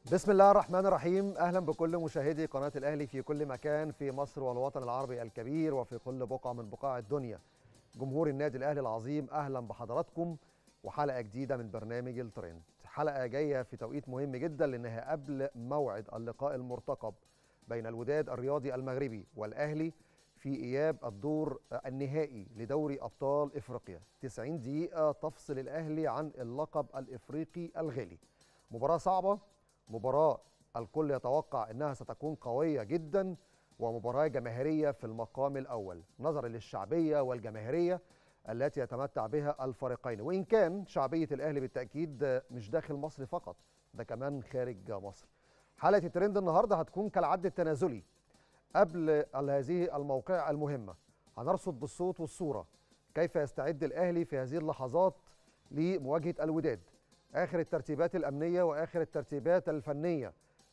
بسم الله الرحمن الرحيم اهلا بكل مشاهدي قناه الاهلي في كل مكان في مصر والوطن العربي الكبير وفي كل بقعه من بقاع الدنيا جمهور النادي الاهلي العظيم اهلا بحضراتكم وحلقه جديده من برنامج الترند حلقه جايه في توقيت مهم جدا لانها قبل موعد اللقاء المرتقب بين الوداد الرياضي المغربي والاهلي في اياب الدور النهائي لدوري ابطال افريقيا 90 دقيقه تفصل الاهلي عن اللقب الافريقي الغالي مباراه صعبه مباراة الكل يتوقع أنها ستكون قوية جدا ومباراة جماهيرية في المقام الأول نظرا للشعبية والجماهيرية التي يتمتع بها الفريقين وإن كان شعبية الأهلي بالتأكيد مش داخل مصر فقط ده كمان خارج مصر حلقة الترند النهاردة هتكون كالعد التنازلي قبل هذه الموقعة المهمة هنرصد بالصوت والصورة كيف يستعد الأهلي في هذه اللحظات لمواجهة الوداد اخر الترتيبات الامنيه واخر الترتيبات الفنيه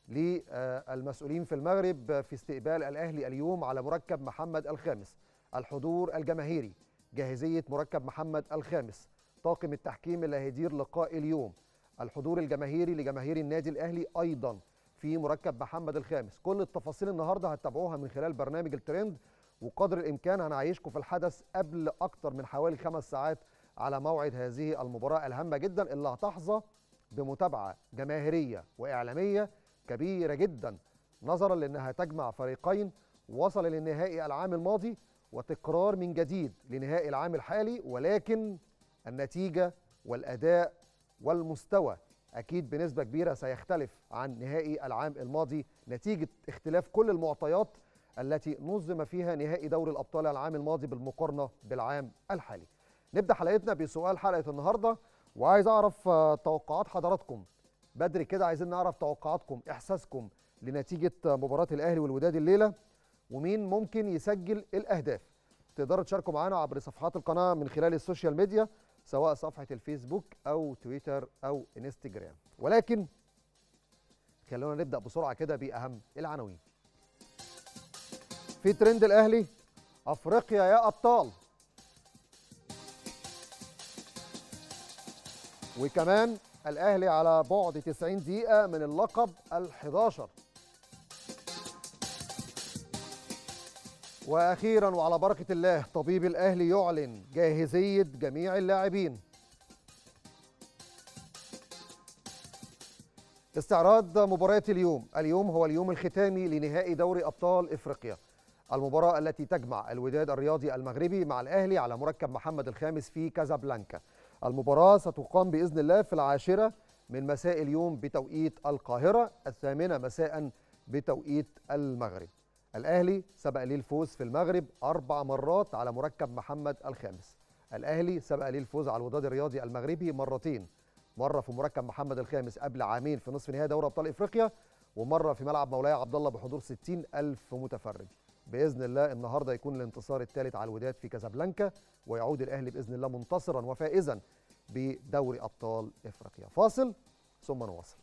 للمسؤولين في المغرب في استقبال الاهلي اليوم على مركب محمد الخامس الحضور الجماهيري جاهزيه مركب محمد الخامس طاقم التحكيم اللي هيدير لقاء اليوم الحضور الجماهيري لجماهير النادي الاهلي ايضا في مركب محمد الخامس كل التفاصيل النهارده هتتابعوها من خلال برنامج الترند وقدر الامكان هنعيشكم في الحدث قبل اكتر من حوالي خمس ساعات على موعد هذه المباراة الهامة جدا اللي هتحظى بمتابعة جماهيرية وإعلامية كبيرة جدا نظرا لأنها تجمع فريقين وصل للنهائي العام الماضي وتكرار من جديد لنهائي العام الحالي ولكن النتيجة والأداء والمستوى أكيد بنسبة كبيرة سيختلف عن نهائي العام الماضي نتيجة اختلاف كل المعطيات التي نظم فيها نهائي دوري الأبطال العام الماضي بالمقارنة بالعام الحالي نبدا حلقتنا بسؤال حلقه النهارده وعايز اعرف توقعات حضراتكم بدري كده عايزين نعرف توقعاتكم احساسكم لنتيجه مباراه الاهلي والوداد الليله ومين ممكن يسجل الاهداف تقدروا تشاركوا معانا عبر صفحات القناه من خلال السوشيال ميديا سواء صفحه الفيسبوك او تويتر او انستجرام ولكن خلونا نبدا بسرعه كده باهم العناوين في ترند الاهلي افريقيا يا ابطال وكمان الاهلي على بعد 90 دقيقه من اللقب ال11 واخيرا وعلى بركه الله طبيب الاهلي يعلن جاهزيه جميع اللاعبين استعراض مباريات اليوم اليوم هو اليوم الختامي لنهائي دوري ابطال افريقيا المباراه التي تجمع الوداد الرياضي المغربي مع الاهلي على مركب محمد الخامس في كازابلانكا المباراة ستقام بإذن الله في العاشرة من مساء اليوم بتوقيت القاهرة الثامنة مساء بتوقيت المغرب الأهلي سبق ليه الفوز في المغرب أربع مرات على مركب محمد الخامس الأهلي سبق ليه الفوز على الوداد الرياضي المغربي مرتين مرة في مركب محمد الخامس قبل عامين في نصف نهائي دوري أبطال إفريقيا ومرة في ملعب مولاي عبد الله بحضور 60 ألف متفرج باذن الله النهارده يكون الانتصار الثالث على الوداد في كازابلانكا ويعود الاهلي باذن الله منتصرا وفائزا بدوري ابطال افريقيا فاصل ثم نواصل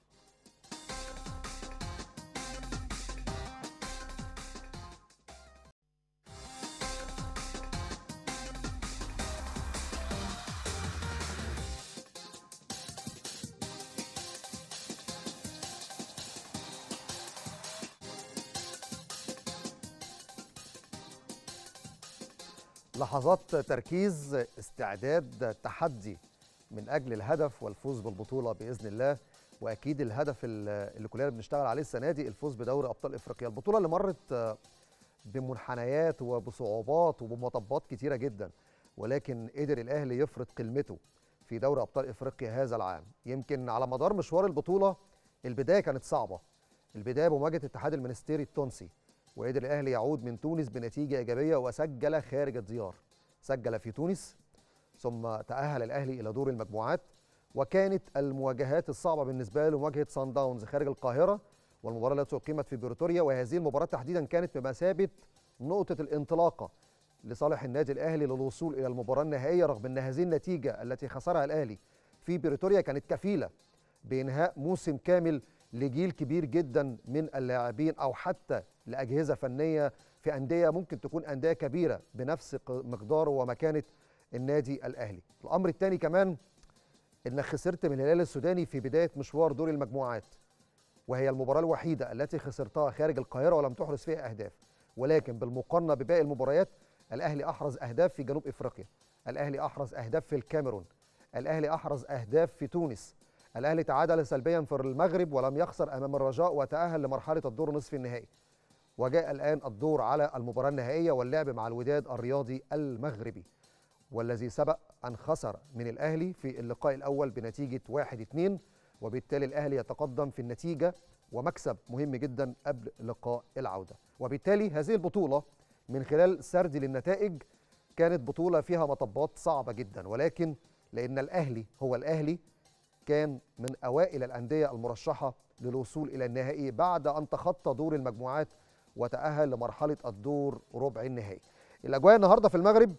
لحظات تركيز استعداد تحدي من اجل الهدف والفوز بالبطوله باذن الله واكيد الهدف اللي كلنا بنشتغل عليه السنه دي الفوز بدوري ابطال افريقيا البطوله اللي مرت بمنحنيات وبصعوبات وبمطبات كتيره جدا ولكن قدر الاهلي يفرض كلمته في دوري ابطال افريقيا هذا العام يمكن على مدار مشوار البطوله البدايه كانت صعبه البدايه بمواجهه الاتحاد المنستيري التونسي وقدر الاهلي يعود من تونس بنتيجه ايجابيه وسجل خارج الديار سجل في تونس ثم تاهل الاهلي الى دور المجموعات وكانت المواجهات الصعبه بالنسبه له مواجهه سان داونز خارج القاهره والمباراه التي اقيمت في بريتوريا وهذه المباراه تحديدا كانت بمثابه نقطه الانطلاقه لصالح النادي الاهلي للوصول الى المباراه النهائيه رغم ان هذه النتيجه التي خسرها الاهلي في بريتوريا كانت كفيله بانهاء موسم كامل لجيل كبير جدا من اللاعبين او حتى لاجهزه فنيه في انديه ممكن تكون انديه كبيره بنفس مقدار ومكانه النادي الاهلي. الامر الثاني كمان انك خسرت من الهلال السوداني في بدايه مشوار دور المجموعات. وهي المباراه الوحيده التي خسرتها خارج القاهره ولم تحرز فيها اهداف ولكن بالمقارنه بباقي المباريات الاهلي احرز اهداف في جنوب افريقيا الاهلي احرز اهداف في الكاميرون الاهلي احرز اهداف في تونس الاهلي تعادل سلبيا في المغرب ولم يخسر امام الرجاء وتاهل لمرحله الدور نصف النهائي وجاء الان الدور على المباراه النهائيه واللعب مع الوداد الرياضي المغربي والذي سبق ان خسر من الاهلي في اللقاء الاول بنتيجه 1-2 وبالتالي الاهلي يتقدم في النتيجه ومكسب مهم جدا قبل لقاء العوده وبالتالي هذه البطوله من خلال سردي للنتائج كانت بطوله فيها مطبات صعبه جدا ولكن لان الاهلي هو الاهلي كان من اوائل الانديه المرشحه للوصول الى النهائي بعد ان تخطى دور المجموعات وتاهل لمرحله الدور ربع النهائي الاجواء النهارده في المغرب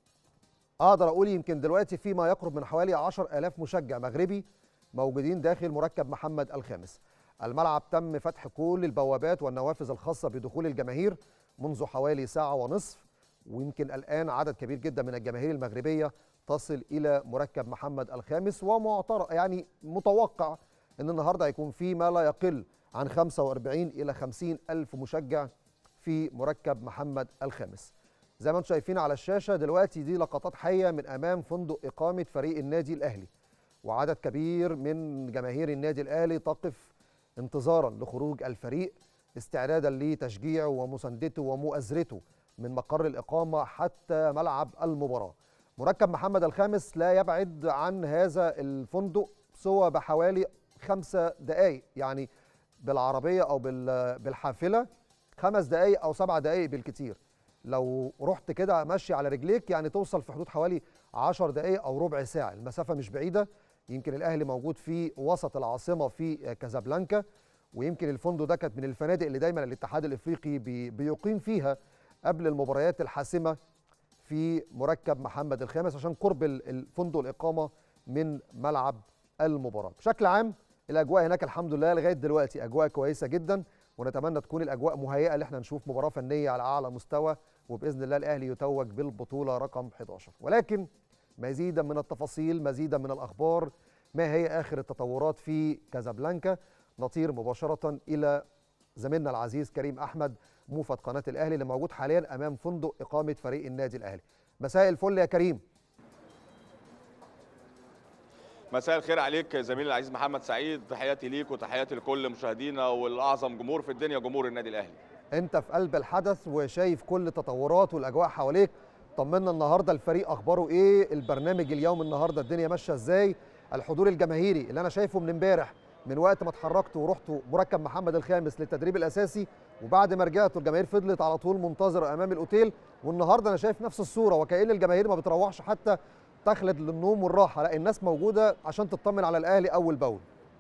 اقدر اقول يمكن دلوقتي في ما يقرب من حوالي 10000 مشجع مغربي موجودين داخل مركب محمد الخامس الملعب تم فتح كل البوابات والنوافذ الخاصه بدخول الجماهير منذ حوالي ساعه ونصف ويمكن الان عدد كبير جدا من الجماهير المغربيه تصل الى مركب محمد الخامس ومعترض يعني متوقع ان النهارده هيكون في ما لا يقل عن 45 الى 50 الف مشجع في مركب محمد الخامس زي ما انتم شايفين على الشاشه دلوقتي دي لقطات حيه من امام فندق اقامه فريق النادي الاهلي وعدد كبير من جماهير النادي الاهلي تقف انتظارا لخروج الفريق استعدادا لتشجيعه ومساندته ومؤازرته من مقر الاقامه حتى ملعب المباراه مركب محمد الخامس لا يبعد عن هذا الفندق سوى بحوالي خمسة دقائق يعني بالعربية أو بالحافلة خمس دقائق أو سبع دقائق بالكتير لو رحت كده ماشي على رجليك يعني توصل في حدود حوالي 10 دقائق أو ربع ساعة المسافة مش بعيدة يمكن الأهلي موجود في وسط العاصمة في كازابلانكا ويمكن الفندق ده كانت من الفنادق اللي دايما الاتحاد الافريقي بيقيم فيها قبل المباريات الحاسمه في مركب محمد الخامس عشان قرب الفندق الاقامه من ملعب المباراه بشكل عام الاجواء هناك الحمد لله لغايه دلوقتي اجواء كويسه جدا ونتمنى تكون الاجواء مهيئه ان احنا نشوف مباراه فنيه على اعلى مستوى وباذن الله الاهلي يتوج بالبطوله رقم 11 ولكن مزيدا من التفاصيل مزيدا من الاخبار ما هي اخر التطورات في كازابلانكا نطير مباشره الى زميلنا العزيز كريم احمد موفد قناه الاهلي اللي موجود حاليا امام فندق اقامه فريق النادي الاهلي مساء الفل يا كريم مساء الخير عليك زميلي العزيز محمد سعيد تحياتي ليك وتحياتي لكل مشاهدينا والاعظم جمهور في الدنيا جمهور النادي الاهلي انت في قلب الحدث وشايف كل التطورات والاجواء حواليك طمنا النهارده الفريق اخباره ايه البرنامج اليوم النهارده الدنيا ماشيه ازاي الحضور الجماهيري اللي انا شايفه من امبارح من وقت ما اتحركتوا ورحتوا مركب محمد الخامس للتدريب الاساسي وبعد ما رجعتوا الجماهير فضلت على طول منتظره امام الاوتيل والنهارده انا شايف نفس الصوره وكأن الجماهير ما بتروحش حتى تخلد للنوم والراحه لا الناس موجوده عشان تطمن على الاهلي اول باول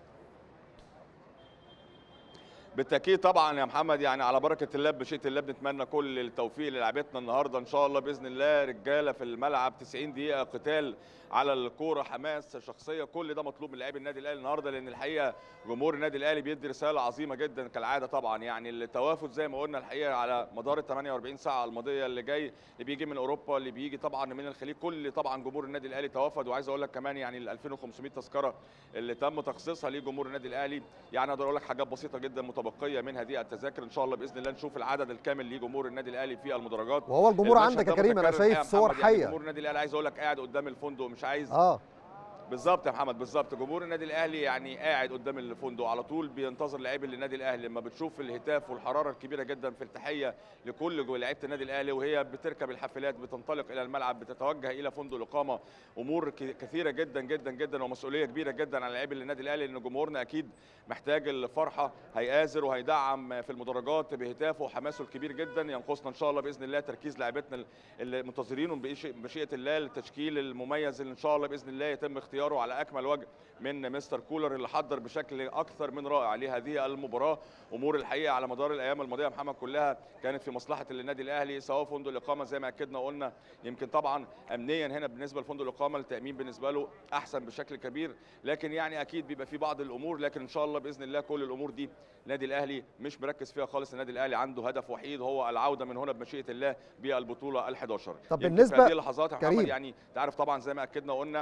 بالتاكيد طبعا يا محمد يعني على بركه الله بشيء الله بنتمنى كل التوفيق للاعبتنا النهارده ان شاء الله باذن الله رجاله في الملعب 90 دقيقه قتال على الكوره حماس شخصيه كل ده مطلوب من لاعبي النادي الاهلي النهارده لان الحقيقه جمهور النادي الاهلي بيدي رساله عظيمه جدا كالعاده طبعا يعني التوافد زي ما قلنا الحقيقه على مدار ال 48 ساعه الماضيه اللي جاي اللي بيجي من اوروبا اللي بيجي طبعا من الخليج كل طبعا جمهور النادي الاهلي توافد وعايز اقول لك كمان يعني ال 2500 تذكره اللي تم تخصيصها لجمهور النادي الاهلي يعني اقدر اقول لك حاجات بسيطه جدا متبقيه من هذه التذاكر ان شاء الله باذن الله نشوف العدد الكامل لجمهور النادي الاهلي في المدرجات وهو الجمهور عندك يا كريم انا شايف صور حيه يعني جمهور النادي الاهلي عايز اقول لك قاعد قدام الفندق مش عايز اه بالظبط يا محمد بالظبط جمهور النادي الاهلي يعني قاعد قدام الفندق على طول بينتظر لاعبي النادي الاهلي لما بتشوف الهتاف والحراره الكبيره جدا في التحيه لكل لعيبه النادي الاهلي وهي بتركب الحافلات بتنطلق الى الملعب بتتوجه الى فندق الاقامه امور كثيره جدا جدا جدا ومسؤوليه كبيره جدا على لاعبي النادي الاهلي لان جمهورنا اكيد محتاج الفرحه هيآزر وهيدعم في المدرجات بهتافه وحماسه الكبير جدا ينقصنا ان شاء الله باذن الله تركيز لاعبتنا المنتظرين بمشيئه الله التشكيل المميز اللي ان شاء الله باذن الله يتم اختياره على اكمل وجه من مستر كولر اللي حضر بشكل اكثر من رائع لهذه المباراه امور الحقيقه على مدار الايام الماضيه محمد كلها كانت في مصلحه النادي الاهلي سواء فندق الاقامه زي ما اكدنا وقلنا يمكن طبعا امنيا هنا بالنسبه لفندق الاقامه التامين بالنسبه له احسن بشكل كبير لكن يعني اكيد بيبقى في بعض الامور لكن ان شاء الله باذن الله كل الامور دي النادي الاهلي مش مركز فيها خالص النادي الاهلي عنده هدف وحيد هو العوده من هنا بمشيئه الله بالبطوله ال11 طب بالنسبه في هذه اللحظات يا محمد يعني تعرف طبعا زي ما اكدنا وقلنا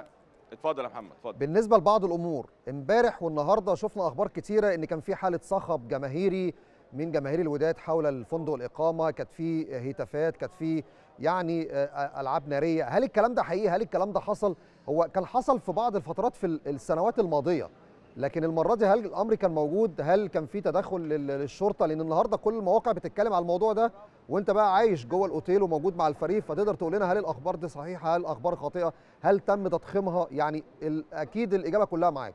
اتفضل يا محمد اتفضل بالنسبه لبعض الامور امبارح والنهارده شفنا اخبار كتيره ان كان في حاله صخب جماهيري من جماهير الوداد حول الفندق الاقامه كانت في هتافات كانت في يعني آه، العاب ناريه هل الكلام ده حقيقي هل الكلام ده حصل هو كان حصل في بعض الفترات في ال- السنوات الماضيه لكن المره دي هل الامر كان موجود هل كان في تدخل لل- للشرطه لان النهارده كل المواقع بتتكلم على الموضوع ده وانت بقى عايش جوه الاوتيل وموجود مع الفريق فتقدر تقول لنا هل الاخبار دي صحيحه هل الاخبار خاطئه هل تم تضخيمها يعني ال- اكيد الاجابه كلها معاك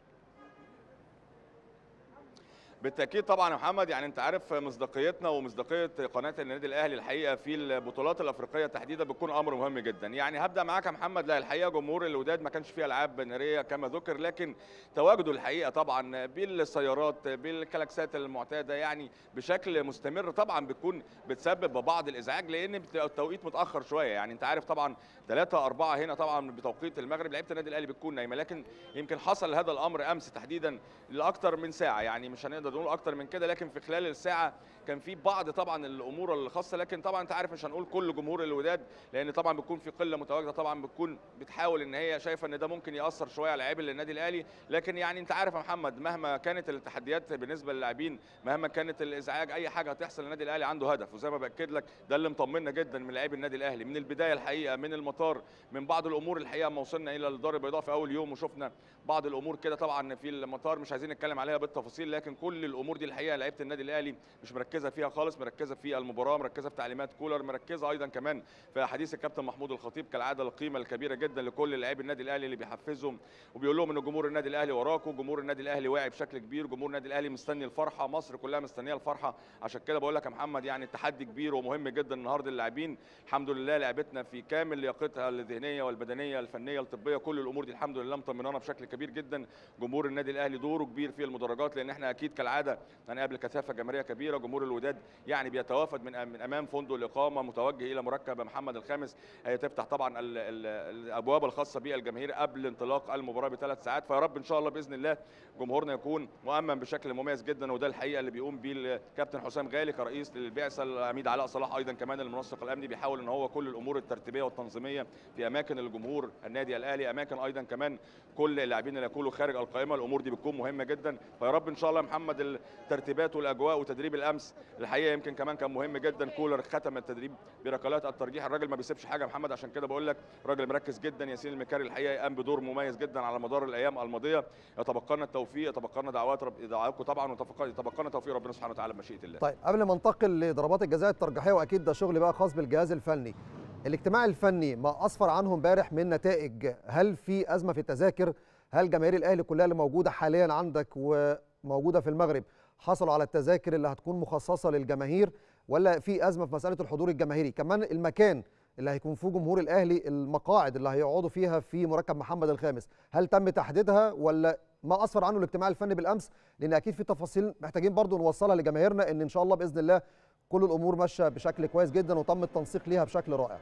بالتاكيد طبعا يا محمد يعني انت عارف مصداقيتنا ومصداقيه قناه النادي الاهلي الحقيقه في البطولات الافريقيه تحديدا بتكون امر مهم جدا يعني هبدا معاك يا محمد لا الحقيقه جمهور الوداد ما كانش فيه العاب ناريه كما ذكر لكن تواجده الحقيقه طبعا بالسيارات بالكلاكسات المعتاده يعني بشكل مستمر طبعا بتكون بتسبب بعض الازعاج لان بتبقى التوقيت متاخر شويه يعني انت عارف طبعا 3 4 هنا طبعا بتوقيت المغرب لعيبه النادي الاهلي بتكون نايمه لكن يمكن حصل هذا الامر امس تحديدا لاكثر من ساعه يعني مش هنقدر نقول اكتر من كده لكن في خلال الساعه كان في بعض طبعا الامور الخاصه لكن طبعا انت عارف مش هنقول كل جمهور الوداد لان طبعا بتكون في قله متواجده طبعا بتكون بتحاول ان هي شايفه ان ده ممكن ياثر شويه على لاعبي النادي الاهلي لكن يعني انت عارف يا محمد مهما كانت التحديات بالنسبه للاعبين مهما كانت الازعاج اي حاجه هتحصل النادي الاهلي عنده هدف وزي ما باكد لك ده اللي مطمنا جدا من لاعبي النادي الاهلي من البدايه الحقيقه من المطار من بعض الامور الحقيقه ما وصلنا الى الدار البيضاء في اول يوم وشفنا بعض الامور كده طبعا في المطار مش عايزين نتكلم عليها بالتفاصيل لكن كل الامور دي الحقيقه لعيبه النادي الاهلي مش مركزه فيها خالص مركزه في المباراه مركزه في تعليمات كولر مركزه ايضا كمان في حديث الكابتن محمود الخطيب كالعاده القيمه الكبيره جدا لكل لاعبي النادي الاهلي اللي بيحفزهم وبيقول لهم ان جمهور النادي الاهلي وراكم جمهور النادي الاهلي واعي بشكل كبير جمهور النادي الاهلي مستني الفرحه مصر كلها مستنيه الفرحه عشان كده بقول لك يا محمد يعني التحدي كبير ومهم جدا النهارده اللاعبين الحمد لله لعبتنا في كامل لياقتها الذهنيه والبدنيه الفنيه الطبيه كل الامور دي الحمد لله مطمنانا بشكل كبير جدا جمهور النادي الاهلي دوره كبير في المدرجات لان احنا اكيد كالعاده هنقابل كثافه جماهيريه كبيره جمهور الوداد يعني بيتوافد من من امام فندق الاقامه متوجه الى مركب محمد الخامس هي تفتح طبعا ال ال الابواب الخاصه بالجماهير قبل انطلاق المباراه بثلاث ساعات فيا رب ان شاء الله باذن الله جمهورنا يكون مؤمن بشكل مميز جدا وده الحقيقه اللي بيقوم بيه الكابتن حسام غالي كرئيس للبعثه العميد علاء صلاح ايضا كمان المنسق الامني بيحاول ان هو كل الامور الترتيبيه والتنظيميه في اماكن الجمهور النادي الاهلي اماكن ايضا كمان كل اللاعبين اللي يكونوا خارج القائمه الامور دي بتكون مهمه جدا فيا رب ان شاء الله يا محمد الترتيبات والاجواء وتدريب الامس الحقيقه يمكن كمان كان مهم جدا كولر ختم التدريب بركلات الترجيح الراجل ما بيسيبش حاجه يا محمد عشان كده بقول لك راجل مركز جدا ياسين المكاري الحقيقه قام بدور مميز جدا على مدار الايام الماضيه يتبقى لنا التوفيق يتبقى لنا دعوات رب دعواتكم طبعا ويتبقى لنا توفيق ربنا سبحانه وتعالى بمشيئه الله طيب قبل ما ننتقل لضربات الجزاء الترجيحيه واكيد ده شغل بقى خاص بالجهاز الفني الاجتماع الفني ما اسفر عنه امبارح من نتائج هل في ازمه في التذاكر هل جماهير الاهلي كلها اللي موجوده حاليا عندك وموجوده في المغرب حصلوا على التذاكر اللي هتكون مخصصه للجماهير ولا في ازمه في مساله الحضور الجماهيري كمان المكان اللي هيكون فيه جمهور الاهلي المقاعد اللي هيقعدوا فيها في مركب محمد الخامس هل تم تحديدها ولا ما اسفر عنه الاجتماع الفني بالامس لان اكيد في تفاصيل محتاجين برضو نوصلها لجماهيرنا ان ان شاء الله باذن الله كل الامور ماشيه بشكل كويس جدا وتم التنسيق ليها بشكل رائع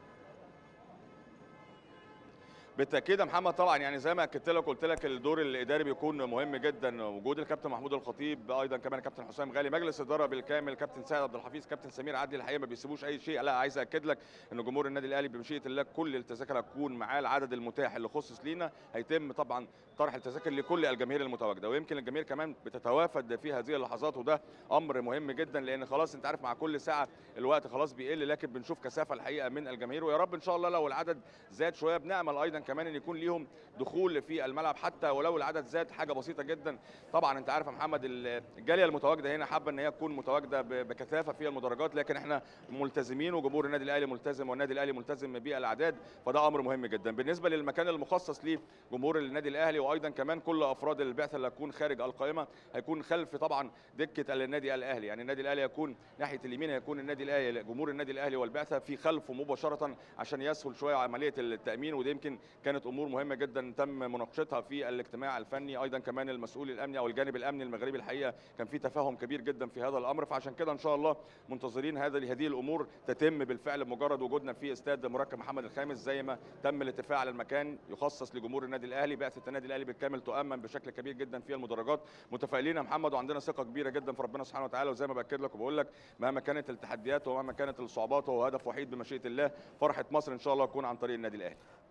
بالتاكيد يا محمد طبعا يعني زي ما اكدت لك قلت لك الدور الاداري بيكون مهم جدا وجود الكابتن محمود الخطيب ايضا كمان الكابتن حسام غالي مجلس اداره بالكامل كابتن سيد عبد الحفيظ كابتن سمير عدلي الحقيقه ما بيسيبوش اي شيء لا عايز اكد لك ان جمهور النادي الاهلي بمشيئه الله كل التذاكر هتكون معاه العدد المتاح اللي خصص لينا هيتم طبعا طرح التذاكر لكل الجماهير المتواجده ويمكن الجماهير كمان بتتوافد في هذه اللحظات وده امر مهم جدا لان خلاص انت عارف مع كل ساعه الوقت خلاص بيقل لكن بنشوف كثافه الحقيقه من الجماهير ويا رب ان شاء الله لو العدد زاد شويه بنامل ايضا كمان ان يكون ليهم دخول في الملعب حتى ولو العدد زاد حاجه بسيطه جدا طبعا انت عارف يا محمد الجاليه المتواجده هنا حابه ان هي تكون متواجده بكثافه في المدرجات لكن احنا ملتزمين وجمهور النادي الاهلي ملتزم والنادي الاهلي ملتزم بالاعداد فده امر مهم جدا بالنسبه للمكان المخصص لجمهور النادي الاهلي وايضا كمان كل افراد البعثه اللي هتكون خارج القائمه هيكون خلف طبعا دكه النادي الاهلي يعني النادي الاهلي هيكون ناحيه اليمين هيكون النادي الاهلي جمهور النادي الاهلي والبعثه في خلفه مباشره عشان يسهل شويه عمليه التامين ودي يمكن كانت امور مهمه جدا تم مناقشتها في الاجتماع الفني ايضا كمان المسؤول الامني او الجانب الامني المغربي الحقيقه كان في تفاهم كبير جدا في هذا الامر فعشان كده ان شاء الله منتظرين هذه هذه الامور تتم بالفعل بمجرد وجودنا في استاد مركب محمد الخامس زي ما تم الاتفاق على المكان يخصص لجمهور النادي الاهلي بعثه النادي الاهلي بالكامل تؤمن بشكل كبير جدا في المدرجات متفائلين يا محمد وعندنا ثقه كبيره جدا في ربنا سبحانه وتعالى وزي ما باكد لك وبقول لك مهما كانت التحديات ومهما كانت الصعوبات هو هدف وحيد بمشيئه الله فرحه مصر ان شاء الله تكون عن طريق النادي الاهلي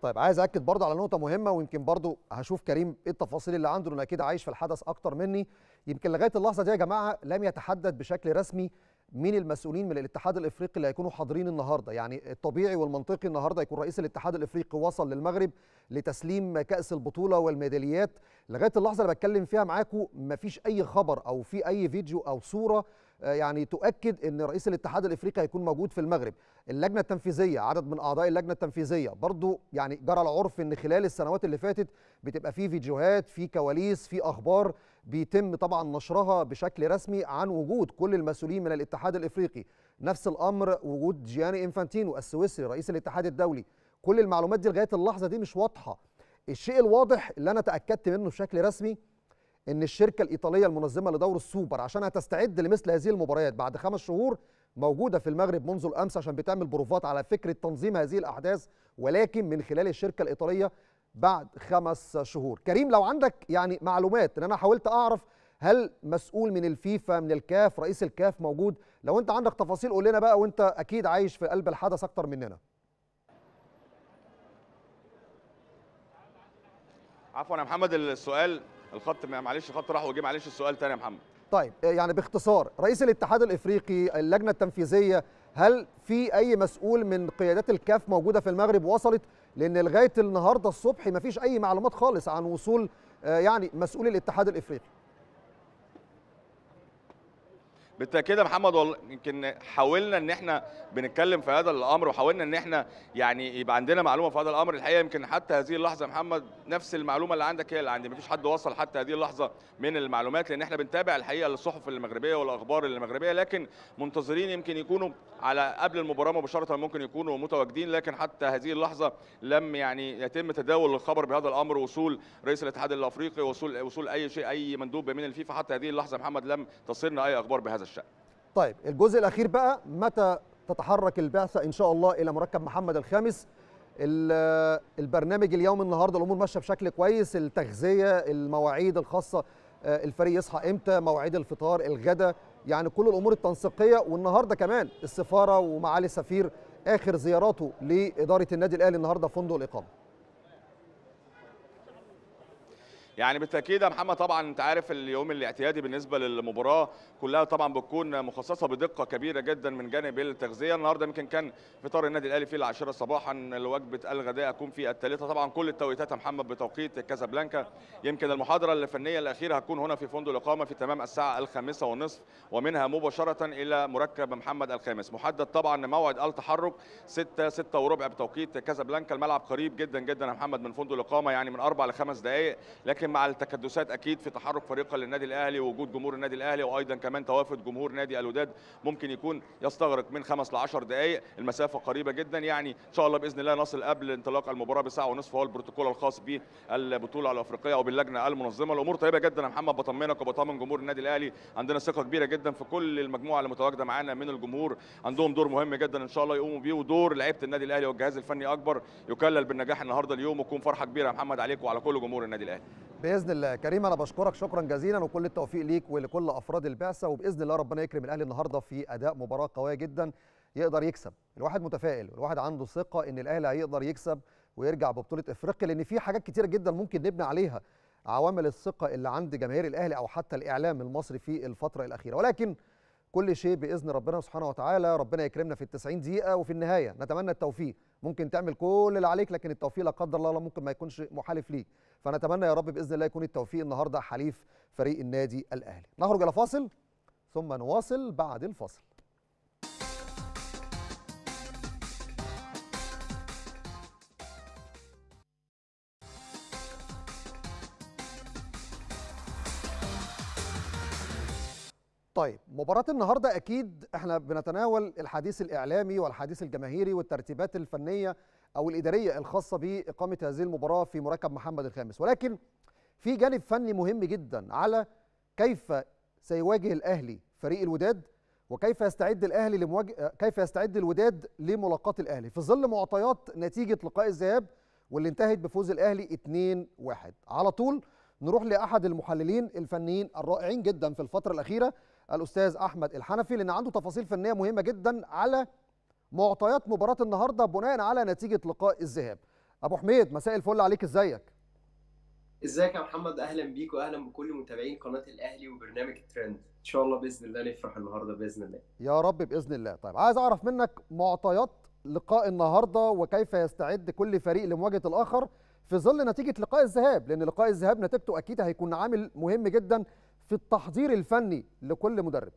طيب عايز اكد برضه على نقطه مهمه ويمكن برضه هشوف كريم ايه التفاصيل اللي عنده لانه اكيد عايش في الحدث اكتر مني يمكن لغايه اللحظه دي يا جماعه لم يتحدد بشكل رسمي مين المسؤولين من الاتحاد الافريقي اللي هيكونوا حاضرين النهارده يعني الطبيعي والمنطقي النهارده يكون رئيس الاتحاد الافريقي وصل للمغرب لتسليم كاس البطوله والميداليات لغايه اللحظه اللي بتكلم فيها معاكم مفيش اي خبر او في اي فيديو او صوره يعني تؤكد ان رئيس الاتحاد الافريقي هيكون موجود في المغرب اللجنه التنفيذيه عدد من اعضاء اللجنه التنفيذيه برضو يعني جرى العرف ان خلال السنوات اللي فاتت بتبقى في فيديوهات في كواليس في اخبار بيتم طبعا نشرها بشكل رسمي عن وجود كل المسؤولين من الاتحاد الافريقي نفس الامر وجود جياني انفانتينو السويسري رئيس الاتحاد الدولي كل المعلومات دي لغايه اللحظه دي مش واضحه الشيء الواضح اللي انا تاكدت منه بشكل رسمي ان الشركه الايطاليه المنظمه لدور السوبر عشان هتستعد لمثل هذه المباريات بعد خمس شهور موجوده في المغرب منذ الامس عشان بتعمل بروفات على فكره تنظيم هذه الاحداث ولكن من خلال الشركه الايطاليه بعد خمس شهور كريم لو عندك يعني معلومات ان انا حاولت اعرف هل مسؤول من الفيفا من الكاف رئيس الكاف موجود لو انت عندك تفاصيل قول لنا بقى وانت اكيد عايش في قلب الحدث اكتر مننا عفوا يا محمد السؤال الخط معلش الخط راح وجه معلش السؤال تاني يا محمد طيب يعني باختصار رئيس الاتحاد الافريقي اللجنه التنفيذيه هل في اي مسؤول من قيادات الكاف موجوده في المغرب وصلت لان لغايه النهارده الصبح ما فيش اي معلومات خالص عن وصول يعني مسؤول الاتحاد الافريقي بالتاكيد يا محمد والله يمكن حاولنا ان احنا بنتكلم في هذا الامر وحاولنا ان احنا يعني يبقى عندنا معلومه في هذا الامر الحقيقه يمكن حتى هذه اللحظه يا محمد نفس المعلومه اللي عندك هي اللي عندي مفيش حد وصل حتى هذه اللحظه من المعلومات لان احنا بنتابع الحقيقه الصحف المغربيه والاخبار المغربيه لكن منتظرين يمكن يكونوا على قبل المباراه مباشره ممكن يكونوا متواجدين لكن حتى هذه اللحظه لم يعني يتم تداول الخبر بهذا الامر وصول رئيس الاتحاد الافريقي وصول وصول اي شيء اي مندوب من الفيفا حتى هذه اللحظه يا محمد لم تصلنا اي اخبار بهذا الشان طيب الجزء الاخير بقى متى تتحرك البعثه ان شاء الله الى مركب محمد الخامس البرنامج اليوم النهارده الامور ماشيه بشكل كويس التغذيه المواعيد الخاصه الفريق يصحى امتى مواعيد الفطار الغداء يعني كل الامور التنسيقيه والنهارده كمان السفاره ومعالي السفير اخر زياراته لاداره النادي الاهلي النهارده فندق الاقامه يعني بالتاكيد يا محمد طبعا انت عارف اليوم الاعتيادي بالنسبه للمباراه كلها طبعا بتكون مخصصه بدقه كبيره جدا من جانب التغذيه النهارده يمكن كان فطار النادي الاهلي في العاشره صباحا وجبه الغداء هتكون في الثالثه طبعا كل التوقيتات يا محمد بتوقيت كازابلانكا يمكن المحاضره الفنيه الاخيره هتكون هنا في فندق الاقامه في تمام الساعه الخامسه والنصف ومنها مباشره الى مركب محمد الخامس محدد طبعا موعد التحرك 6 6 وربع بتوقيت كازابلانكا الملعب قريب جدا جدا يا محمد من فندق الاقامه يعني من اربع لخمس دقائق لكن مع التكدسات اكيد في تحرك فريق للنادي الاهلي ووجود جمهور النادي الاهلي وايضا كمان توافد جمهور نادي الوداد ممكن يكون يستغرق من خمس ل 10 دقائق المسافه قريبه جدا يعني ان شاء الله باذن الله نصل قبل انطلاق المباراه بساعه ونصف هو البروتوكول الخاص بالبطوله الافريقيه او باللجنه المنظمه الامور طيبه جدا يا محمد بطمنك وبطمن جمهور النادي الاهلي عندنا ثقه كبيره جدا في كل المجموعه اللي متواجده معانا من الجمهور عندهم دور مهم جدا ان شاء الله يقوموا بيه ودور لعيبه النادي الاهلي والجهاز الفني اكبر يكلل بالنجاح النهارده اليوم وتكون فرحه كبيره يا محمد عليك وعلى كل جمهور النادي الاهلي باذن الله كريم انا بشكرك شكرا جزيلا وكل التوفيق ليك ولكل افراد البعثه وباذن الله ربنا يكرم الاهلي النهارده في اداء مباراه قويه جدا يقدر يكسب الواحد متفائل الواحد عنده ثقه ان الاهلي هيقدر يكسب ويرجع ببطوله افريقيا لان في حاجات كتيره جدا ممكن نبني عليها عوامل الثقه اللي عند جماهير الاهلي او حتى الاعلام المصري في الفتره الاخيره ولكن كل شيء باذن ربنا سبحانه وتعالى ربنا يكرمنا في ال 90 دقيقه وفي النهايه نتمنى التوفيق ممكن تعمل كل اللي عليك لكن التوفيق لا قدر الله ممكن ما يكونش محالف ليك فنتمنى يا رب باذن الله يكون التوفيق النهارده حليف فريق النادي الاهلي نخرج الى فاصل ثم نواصل بعد الفاصل طيب مباراة النهارده أكيد احنا بنتناول الحديث الإعلامي والحديث الجماهيري والترتيبات الفنية أو الإدارية الخاصة بإقامة هذه المباراة في مركب محمد الخامس ولكن في جانب فني مهم جدا على كيف سيواجه الأهلي فريق الوداد وكيف يستعد الأهلي لمواجه كيف يستعد الوداد لملاقاة الأهلي في ظل معطيات نتيجة لقاء الذهاب واللي انتهت بفوز الأهلي 2-1 على طول نروح لأحد المحللين الفنيين الرائعين جدا في الفترة الأخيرة الاستاذ احمد الحنفي لان عنده تفاصيل فنيه مهمه جدا على معطيات مباراه النهارده بناء على نتيجه لقاء الذهاب ابو حميد مساء الفل عليك ازيك ازيك يا محمد اهلا بيك واهلا بكل متابعين قناه الاهلي وبرنامج ترند ان شاء الله باذن الله نفرح النهارده باذن الله يا رب باذن الله طيب عايز اعرف منك معطيات لقاء النهارده وكيف يستعد كل فريق لمواجهه الاخر في ظل نتيجه لقاء الذهاب لان لقاء الذهاب نتيجته اكيد هيكون عامل مهم جدا في التحضير الفني لكل مدرب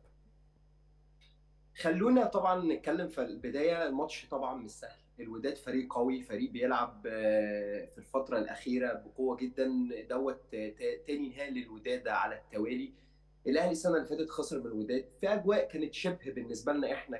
خلونا طبعا نتكلم في البدايه الماتش طبعا مش سهل الوداد فريق قوي فريق بيلعب في الفتره الاخيره بقوه جدا دوت تاني نهائي للوداد على التوالي الاهلي السنه اللي فاتت خسر من الوداد في اجواء كانت شبه بالنسبه لنا احنا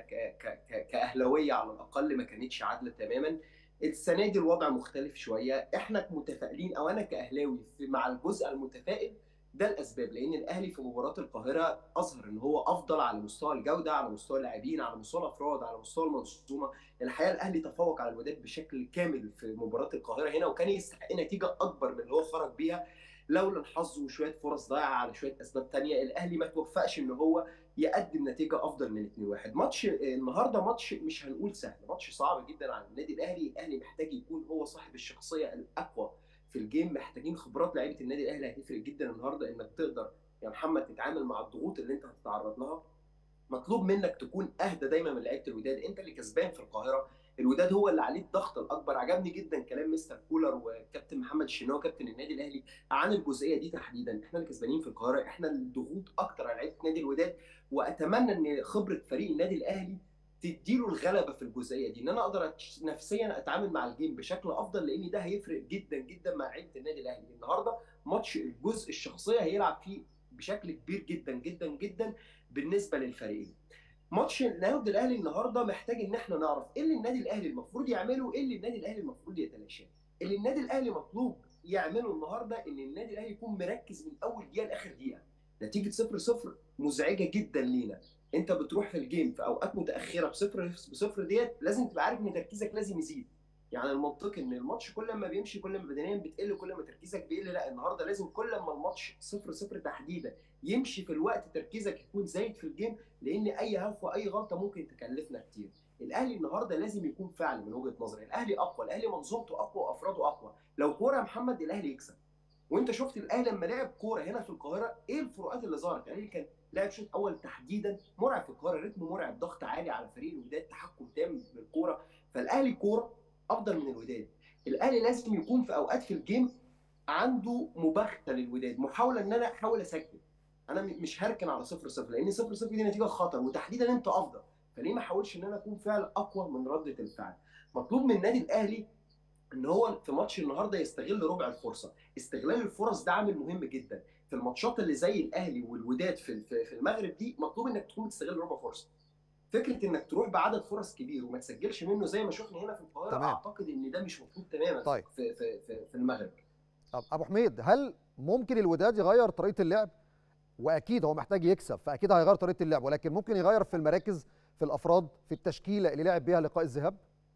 كاهلاويه على الاقل ما كانتش عادله تماما السنه دي الوضع مختلف شويه احنا متفائلين او انا كاهلاوي مع الجزء المتفائل ده الاسباب لان الاهلي في مباراه القاهره اظهر ان هو افضل على مستوى الجوده على مستوى اللاعبين على مستوى الافراد على مستوى المنظومه الحقيقه الاهلي تفوق على الوداد بشكل كامل في مباراه القاهره هنا وكان يستحق نتيجه اكبر من اللي هو خرج بيها لولا الحظ وشويه فرص ضايعه على شويه اسباب ثانيه الاهلي ما توفقش ان هو يقدم نتيجه افضل من 2-1 ماتش النهارده ماتش مش هنقول سهل ماتش صعب جدا على النادي الاهلي الاهلي محتاج يكون هو صاحب الشخصيه الاقوى في الجيم محتاجين خبرات لعيبه النادي الاهلي هتفرق جدا النهارده انك تقدر يا محمد تتعامل مع الضغوط اللي انت هتتعرض لها مطلوب منك تكون اهدى دايما من لعيبه الوداد انت اللي كسبان في القاهره الوداد هو اللي عليه الضغط الاكبر عجبني جدا كلام مستر كولر وكابتن محمد الشناوي كابتن النادي الاهلي عن الجزئيه دي تحديدا احنا اللي كسبانين في القاهره احنا الضغوط اكتر على لعيبه نادي الوداد واتمنى ان خبره فريق النادي الاهلي تديله الغلبه في الجزئيه دي ان انا اقدر نفسيا اتعامل مع الجيم بشكل افضل لان ده هيفرق جدا جدا مع لعيبه النادي الاهلي النهارده ماتش الجزء الشخصيه هيلعب فيه بشكل كبير جدا جدا جدا بالنسبه للفريقين ماتش النادي الاهلي النهارده محتاج ان احنا نعرف ايه اللي النادي الاهلي المفروض يعمله وايه اللي النادي الاهلي المفروض يتلاشاه اللي النادي الاهلي مطلوب يعمله النهارده ان النادي الاهلي يكون مركز من اول دقيقه لاخر دقيقه نتيجه 0 0 مزعجه جدا لينا انت بتروح في الجيم في اوقات متاخره بصفر بصفر ديت لازم تبقى عارف ان تركيزك لازم يزيد يعني المنطقي ان الماتش كل ما بيمشي كل ما بدنيا بتقل كل ما تركيزك بيقل لا النهارده لازم كل ما الماتش صفر صفر تحديدا يمشي في الوقت تركيزك يكون زايد في الجيم لان اي هفوه اي غلطه ممكن تكلفنا كتير الاهلي النهارده لازم يكون فعلا من وجهه نظري الاهلي اقوى الاهلي منظومته اقوى وافراده اقوى لو كوره يا محمد الاهلي يكسب وانت شفت الاهلي لما لعب كوره هنا في القاهره ايه الفروقات اللي ظهرت الاهلي كان لعب شوط اول تحديدا مرعب في القاهره رتم مرعب ضغط عالي على فريق الوداد تحكم تام بالكوره فالاهلي كوره افضل من الوداد الاهلي لازم يكون في اوقات في الجيم عنده مباغته للوداد محاوله ان انا احاول اسجل انا مش هركن على 0 0 لان 0 0 دي نتيجه خطر وتحديدا انت افضل فليه ما احاولش ان انا اكون فعل اقوى من رده الفعل مطلوب من النادي الاهلي ان هو في ماتش النهارده يستغل ربع الفرصه استغلال الفرص ده عامل مهم جدا في الماتشات اللي زي الاهلي والوداد في في المغرب دي مطلوب انك تكون تستغل ربع فرصه فكره انك تروح بعدد فرص كبير وما تسجلش منه زي ما شفنا هنا في القاهره تمام. اعتقد ان ده مش مطلوب تماما طيب. في, في, في, في المغرب طب ابو حميد هل ممكن الوداد يغير طريقه اللعب واكيد هو محتاج يكسب فاكيد هيغير طريقه اللعب ولكن ممكن يغير في المراكز في الافراد في التشكيله اللي لعب بيها لقاء الذهاب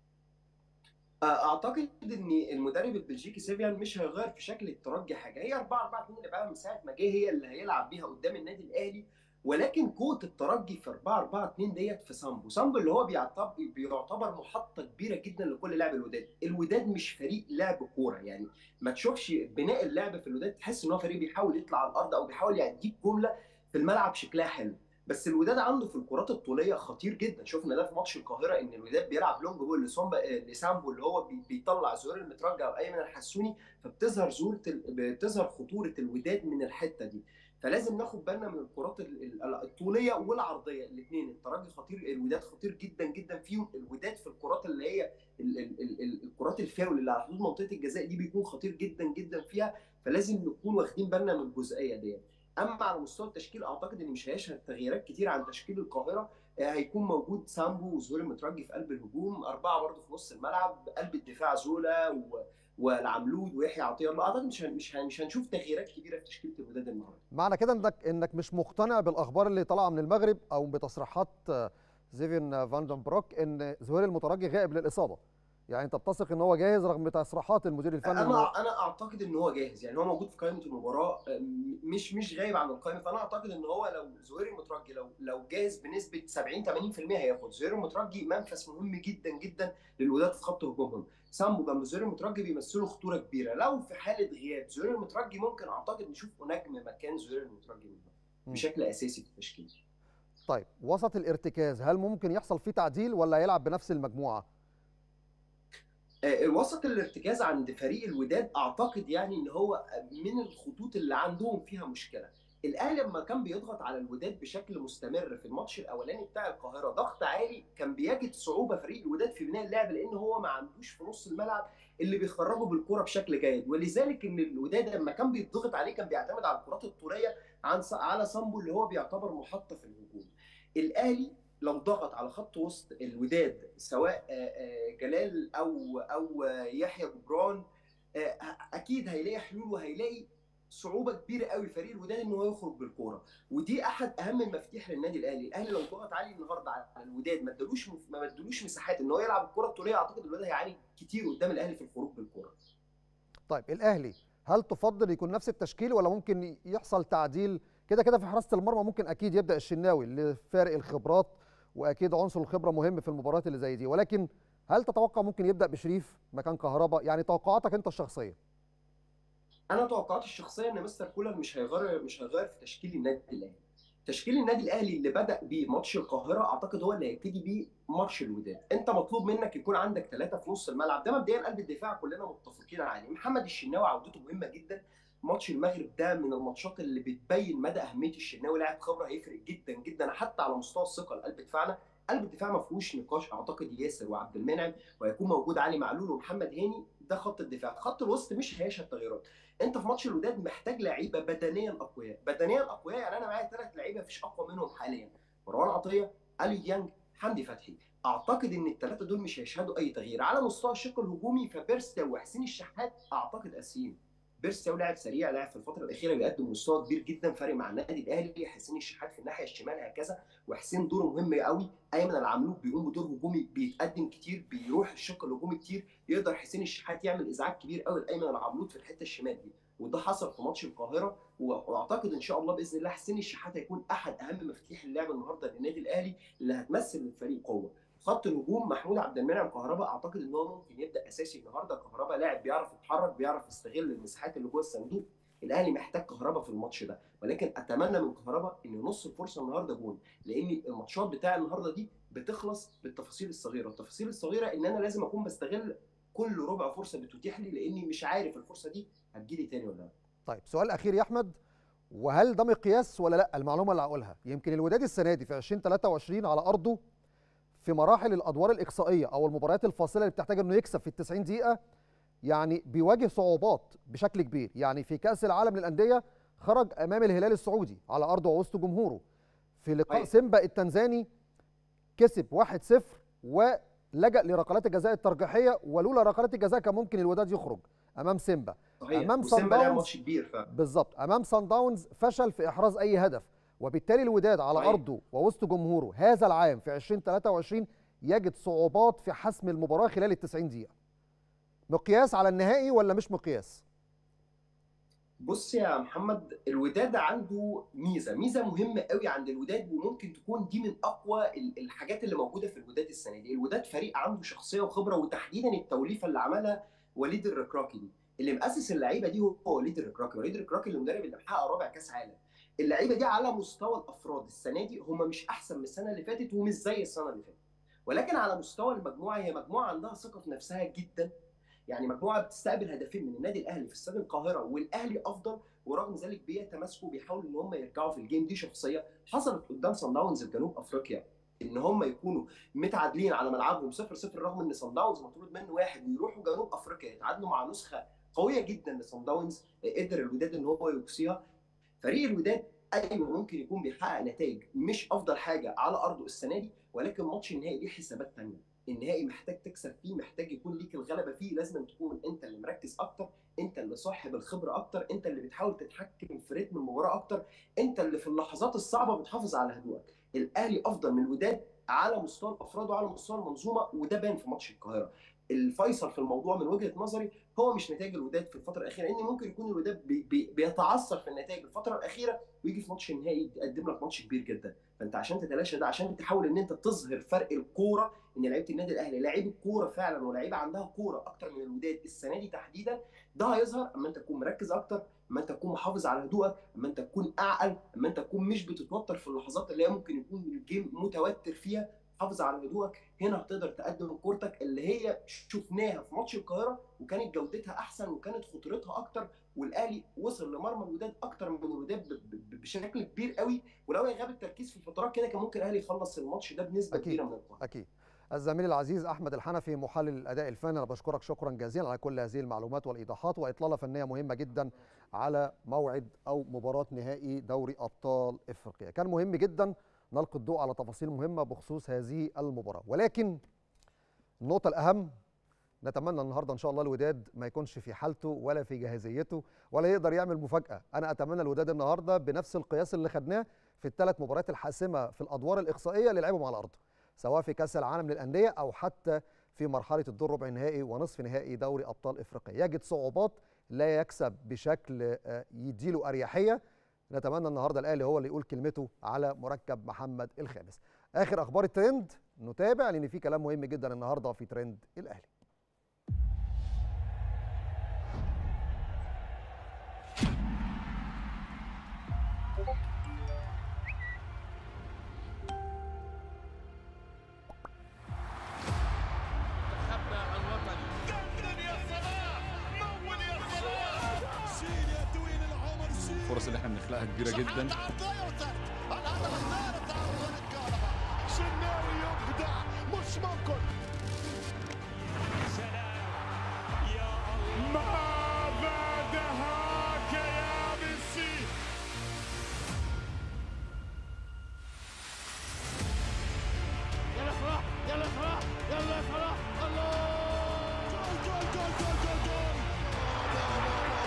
اعتقد ان المدرب البلجيكي سيفيان مش هيغير في شكل الترجي حاجه هي 4 4 2 اللي بقى من ساعه ما جه هي اللي هيلعب بيها قدام النادي الاهلي ولكن قوه الترجي في 4 4 2 ديت في سامبو سامبو اللي هو بيعتبر بيعتبر محطه كبيره جدا لكل لاعب الوداد الوداد مش فريق لعب كوره يعني ما تشوفش بناء اللعب في الوداد تحس ان هو فريق بيحاول يطلع على الارض او بيحاول يديك جمله في الملعب شكلها حلو بس الوداد عنده في الكرات الطوليه خطير جدا شفنا ده في ماتش القاهره ان الوداد بيلعب لونج بول لسامبو اللي هو بيطلع زهير المترجع او ايمن الحسوني فبتظهر زهوره بتظهر خطوره الوداد من الحته دي فلازم ناخد بالنا من الكرات الطوليه والعرضيه الاثنين الترجي خطير الوداد خطير جدا جدا فيهم الوداد في الكرات اللي هي الكرات الفاول اللي على حدود منطقه الجزاء دي بيكون خطير جدا جدا فيها فلازم نكون واخدين بالنا من الجزئيه ديت اما على مستوى التشكيل اعتقد ان مش هيشهد تغييرات كتير عن تشكيل القاهره هيكون موجود سامبو وزهور المترجي في قلب الهجوم اربعه برضه في نص الملعب قلب الدفاع زولا و... والعملود ويحيى عطيه الله اعتقد مش هن... مش هن... مش هنشوف تغييرات كبيره في تشكيله الوداد النهارده معنى كده انك انك مش مقتنع بالاخبار اللي طالعه من المغرب او بتصريحات زيفين فاندن بروك ان زهير المترجي غائب للاصابه يعني انت بتثق ان هو جاهز رغم تصريحات المدير الفني إن هو- انا انا اعتقد ان هو جاهز يعني هو موجود في قائمه المباراه م- مش مش غايب عن القائمه فانا اعتقد ان هو لو زهير المترجي لو لو جاهز بنسبه 70 80% هياخد زهير المترجي منفس مهم جدا جدا للوداد في خط هجومهم سامبو جنب زهير المترجي بيمثلوا خطوره كبيره لو في حاله غياب زهير المترجي ممكن اعتقد نشوف نجم مكان زهير المترجي مم. بشكل اساسي في التشكيل طيب وسط الارتكاز هل ممكن يحصل فيه تعديل ولا هيلعب بنفس المجموعه آه، الوسط الارتكاز عند فريق الوداد اعتقد يعني ان هو من الخطوط اللي عندهم فيها مشكله الاهلي لما كان بيضغط على الوداد بشكل مستمر في الماتش الاولاني بتاع القاهره ضغط عالي كان بيجد صعوبه فريق الوداد في بناء اللعب لان هو ما عندوش في نص الملعب اللي بيخرجه بالكره بشكل جيد ولذلك ان الوداد لما كان بيضغط عليه كان بيعتمد على الكرات الطوليه عن على سامبو اللي هو بيعتبر محطه في الهجوم الاهلي لو ضغط على خط وسط الوداد سواء آه، آه، جلال او او آه، يحيى جبران آه، اكيد هيلاقي حلول وهيلاقي صعوبه كبيره قوي فريق الوداد ان هو يخرج بالكوره ودي احد اهم المفاتيح للنادي الاهلي الاهلي لو ضغط عليه النهارده على الوداد ما ادالوش ما ادالوش مساحات ان هو يلعب الكره الطوليه اعتقد الوداد هيعاني كتير قدام الاهلي في الخروج بالكوره طيب الاهلي هل تفضل يكون نفس التشكيل ولا ممكن يحصل تعديل كده كده في حراسه المرمى ممكن اكيد يبدا الشناوي لفارق الخبرات واكيد عنصر الخبره مهم في المباريات اللي زي دي ولكن هل تتوقع ممكن يبدا بشريف مكان كهربا يعني توقعاتك انت الشخصيه انا توقعاتي الشخصيه ان مستر كولر مش هيغير مش هيغير في تشكيل النادي الاهلي تشكيل النادي الاهلي اللي بدا بيه ماتش القاهره اعتقد هو اللي هيبتدي بيه ماتش الوداد انت مطلوب منك يكون عندك ثلاثه في نص الملعب ده مبدئيا قلب الدفاع كلنا متفقين عليه محمد الشناوي عودته مهمه جدا ماتش المغرب ده من الماتشات اللي بتبين مدى اهميه الشناوي لاعب خبره هيفرق جدا جدا حتى على مستوى الثقه لقلب دفاعنا قلب الدفاع ما فيهوش نقاش اعتقد ياسر وعبد المنعم وهيكون موجود علي معلول ومحمد هاني ده خط الدفاع خط الوسط مش هيشهد تغييرات انت في ماتش الوداد محتاج لعيبه بدنيا اقوياء بدنيا اقوياء يعني انا معايا ثلاث لعيبه مفيش اقوى منهم حاليا مروان عطيه اليو ديانج حمدي فتحي اعتقد ان الثلاثه دول مش هيشهدوا اي تغيير على مستوى الشق الهجومي فبيرستاو وحسين الشحات اعتقد اساسيين بيرستاو لاعب سريع لاعب في الفتره الاخيره بيقدم مستوى كبير جدا فارق مع النادي الاهلي حسين الشحات في الناحيه الشمال هكذا وحسين دوره مهم قوي ايمن العملوك بيقوم بدور هجومي بيتقدم كتير بيروح الشق الهجومي كتير يقدر حسين الشحات يعمل ازعاج كبير قوي لايمن العملوك في الحته الشمال دي وده حصل في ماتش القاهره واعتقد ان شاء الله باذن الله حسين الشحات هيكون احد اهم مفاتيح اللعب النهارده للنادي الاهلي اللي هتمثل للفريق قوه خط الهجوم محمود عبد المنعم كهربا اعتقد ان هو ممكن يبدا اساسي النهارده كهربا لاعب بيعرف يتحرك بيعرف يستغل المساحات اللي جوه الصندوق الاهلي محتاج كهربا في الماتش ده ولكن اتمنى من كهربا ان نص الفرصه النهارده جون لان الماتشات بتاع النهارده دي بتخلص بالتفاصيل الصغيره التفاصيل الصغيره ان انا لازم اكون بستغل كل ربع فرصه بتتيح لي لاني مش عارف الفرصه دي هتجيلي تاني ولا لا طيب سؤال اخير يا احمد وهل ده مقياس ولا لا المعلومه اللي هقولها يمكن الوداد السنه دي في 2023 على ارضه في مراحل الادوار الاقصائيه او المباريات الفاصله اللي بتحتاج انه يكسب في ال 90 دقيقه يعني بيواجه صعوبات بشكل كبير يعني في كاس العالم للانديه خرج امام الهلال السعودي على ارضه ووسط جمهوره في لقاء أيوة. سيمبا التنزاني كسب 1-0 ولجأ لركلات الجزاء الترجيحيه ولولا ركلات الجزاء كان ممكن الوداد يخرج امام سيمبا صحيح أمام وسيمبا صن لعب داونز. ماتش كبير ف... بالظبط امام سان داونز فشل في احراز اي هدف وبالتالي الوداد على صحيح. ارضه ووسط جمهوره هذا العام في 2023 يجد صعوبات في حسم المباراه خلال ال 90 دقيقه مقياس على النهائي ولا مش مقياس بص يا محمد الوداد عنده ميزه ميزه مهمه قوي عند الوداد وممكن تكون دي من اقوى ال- الحاجات اللي موجوده في الوداد السنه دي الوداد فريق عنده شخصيه وخبره وتحديدا التوليفه اللي عملها وليد الركراكي دي اللي مؤسس اللعيبه دي هو وليد الركراكي وليد الركراكي المدرب اللي محقق رابع كاس عالم اللعيبه دي على مستوى الافراد السنه دي هم مش احسن من السنه اللي فاتت ومش زي السنه اللي فاتت ولكن على مستوى المجموعه هي مجموعه عندها ثقه في نفسها جدا يعني مجموعه بتستقبل هدفين من النادي الاهلي في استاد القاهره والاهلي افضل ورغم ذلك بيتماسكوا بيحاولوا ان هم يرجعوا في الجيم دي شخصيه حصلت قدام صن داونز في جنوب افريقيا ان هم يكونوا متعادلين على ملعبهم 0 0 رغم ان صن داونز مطرود منه واحد ويروحوا جنوب افريقيا يتعادلوا مع نسخه قويه جدا لصن داونز قدر الوداد ان هو يقصيها فريق الوداد ايوه ممكن يكون بيحقق نتائج مش افضل حاجه على ارضه السنه دي ولكن ماتش النهائي ليه حسابات ثانيه النهائي محتاج تكسب فيه محتاج يكون ليك الغلبه فيه لازم تكون انت اللي مركز اكتر انت اللي صاحب الخبره اكتر انت اللي بتحاول تتحكم في رتم المباراه اكتر انت اللي في اللحظات الصعبه بتحافظ على هدوءك الاهلي افضل من الوداد على مستوى الافراد وعلى مستوى المنظومه وده بان في ماتش القاهره الفيصل في الموضوع من وجهه نظري هو مش نتائج الوداد في الفتره الاخيره لان ممكن يكون الوداد بي بي بيتعثر في النتائج الفتره الاخيره ويجي في ماتش النهائي يقدم لك ماتش كبير جدا فانت عشان تتلاشى ده عشان تحاول ان انت تظهر فرق الكوره ان لعيبه النادي الاهلي لعيبه كوره فعلا ولاعيبه عندها كوره اكتر من الوداد السنه دي تحديدا ده هيظهر اما انت تكون مركز اكتر اما انت تكون محافظ على هدوءك اما انت تكون اعقل اما انت تكون مش بتتوتر في اللحظات اللي هي ممكن يكون الجيم متوتر فيها حافظ على هدوءك هنا هتقدر تقدم كورتك اللي هي شفناها في ماتش القاهره وكانت جودتها احسن وكانت خطورتها اكتر والاهلي وصل لمرمى الوداد اكتر من الوداد بشكل كبير قوي ولو غاب التركيز في فترات كده كان ممكن الاهلي يخلص الماتش ده بنسبه أكيد. كبيره من الكوره اكيد الزميل العزيز احمد الحنفي محلل الاداء الفني انا بشكرك شكرا جزيلا على كل هذه المعلومات والايضاحات واطلاله فنيه مهمه جدا على موعد او مباراه نهائي دوري ابطال افريقيا كان مهم جدا نلقي الضوء على تفاصيل مهمه بخصوص هذه المباراه ولكن النقطه الاهم نتمنى النهارده ان شاء الله الوداد ما يكونش في حالته ولا في جاهزيته ولا يقدر يعمل مفاجاه انا اتمنى الوداد النهارده بنفس القياس اللي خدناه في الثلاث مباريات الحاسمه في الادوار الاقصائيه اللي لعبهم على الارض سواء في كاس العالم للانديه او حتى في مرحله الدور ربع النهائي ونصف نهائي دوري ابطال افريقيا يجد صعوبات لا يكسب بشكل آه، يديله اريحيه نتمنى النهارده الاهلي هو اللي يقول كلمته على مركب محمد الخامس اخر اخبار الترند نتابع لان في كلام مهم جدا النهارده في ترند الاهلي تخبى الوطني دندن يا صلاح مول يا صلاح شيل يا دوين العمر شيل الفرص اللي احنا بنخلقها كبيره جدا صحت عرضية وسد الهدف الثالث عرض الكهرباء شناوي يبدع مش ممكن ماذا دهاك يا ميسي يلا صلاح يلا صلاح يلا صلاح الله جول جول جول جول جول جول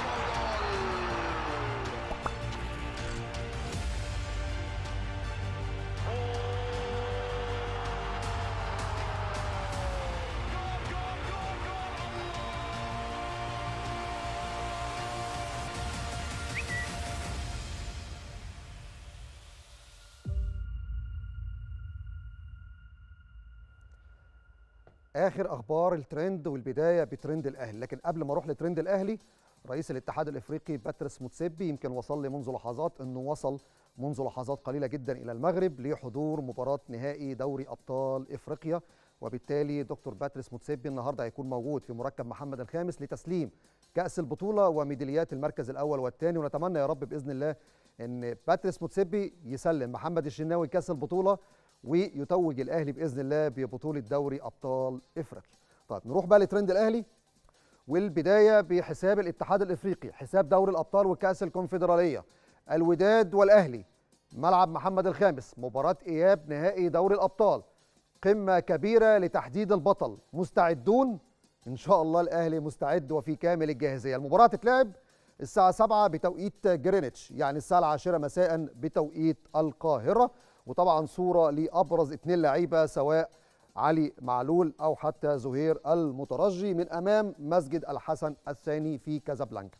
اخر اخبار الترند والبدايه بترند الاهلي لكن قبل ما اروح لترند الاهلي رئيس الاتحاد الافريقي باتريس موتسيبي يمكن وصل لي منذ لحظات انه وصل منذ لحظات قليله جدا الى المغرب لحضور مباراه نهائي دوري ابطال افريقيا وبالتالي دكتور باتريس موتسيبي النهارده هيكون موجود في مركب محمد الخامس لتسليم كاس البطوله وميداليات المركز الاول والثاني ونتمنى يا رب باذن الله ان باتريس موتسيبي يسلم محمد الشناوي كاس البطوله ويتوج الاهلي باذن الله ببطوله دوري ابطال افريقيا. طيب نروح بقى لترند الاهلي والبدايه بحساب الاتحاد الافريقي، حساب دوري الابطال وكاس الكونفدراليه. الوداد والاهلي ملعب محمد الخامس مباراه اياب نهائي دوري الابطال. قمه كبيره لتحديد البطل، مستعدون؟ ان شاء الله الاهلي مستعد وفي كامل الجاهزيه. المباراه تتلعب الساعه 7 بتوقيت جرينتش يعني الساعه 10 مساء بتوقيت القاهره. وطبعا صوره لابرز اثنين لعيبه سواء علي معلول او حتى زهير المترجي من امام مسجد الحسن الثاني في كازابلانكا.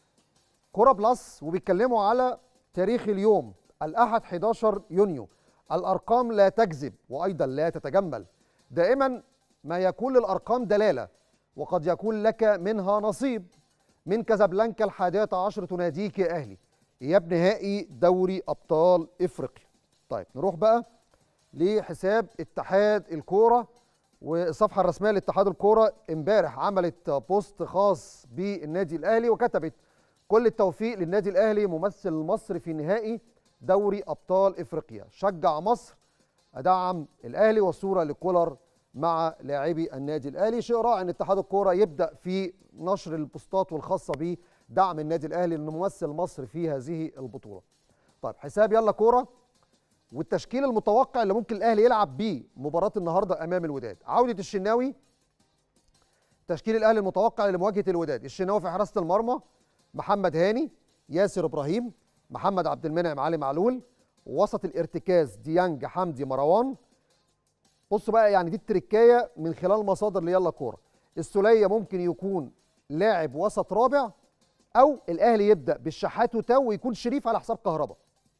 كوره بلس وبيتكلموا على تاريخ اليوم الاحد 11 يونيو الارقام لا تكذب وايضا لا تتجمل دائما ما يكون للارقام دلاله وقد يكون لك منها نصيب من كازابلانكا الحادية عشر تناديك يا اهلي اياب نهائي دوري ابطال افريقيا طيب نروح بقى لحساب اتحاد الكوره والصفحه الرسميه لاتحاد الكوره امبارح عملت بوست خاص بالنادي الاهلي وكتبت كل التوفيق للنادي الاهلي ممثل مصر في نهائي دوري ابطال افريقيا شجع مصر ادعم الاهلي والصوره لكولر مع لاعبي النادي الاهلي شيء رائع ان اتحاد الكوره يبدا في نشر البوستات والخاصه بدعم النادي الاهلي انه ممثل مصر في هذه البطوله طيب حساب يلا كوره والتشكيل المتوقع اللي ممكن الاهلي يلعب بيه مباراه النهارده امام الوداد عوده الشناوي تشكيل الاهلي المتوقع لمواجهه الوداد الشناوي في حراسه المرمى محمد هاني ياسر ابراهيم محمد عبد المنعم علي معلول وسط الارتكاز ديانج حمدي مروان بصوا بقى يعني دي التركايه من خلال مصادر ليلا كوره السوليه ممكن يكون لاعب وسط رابع او الاهلي يبدا بالشحات وتاو ويكون شريف على حساب كهربا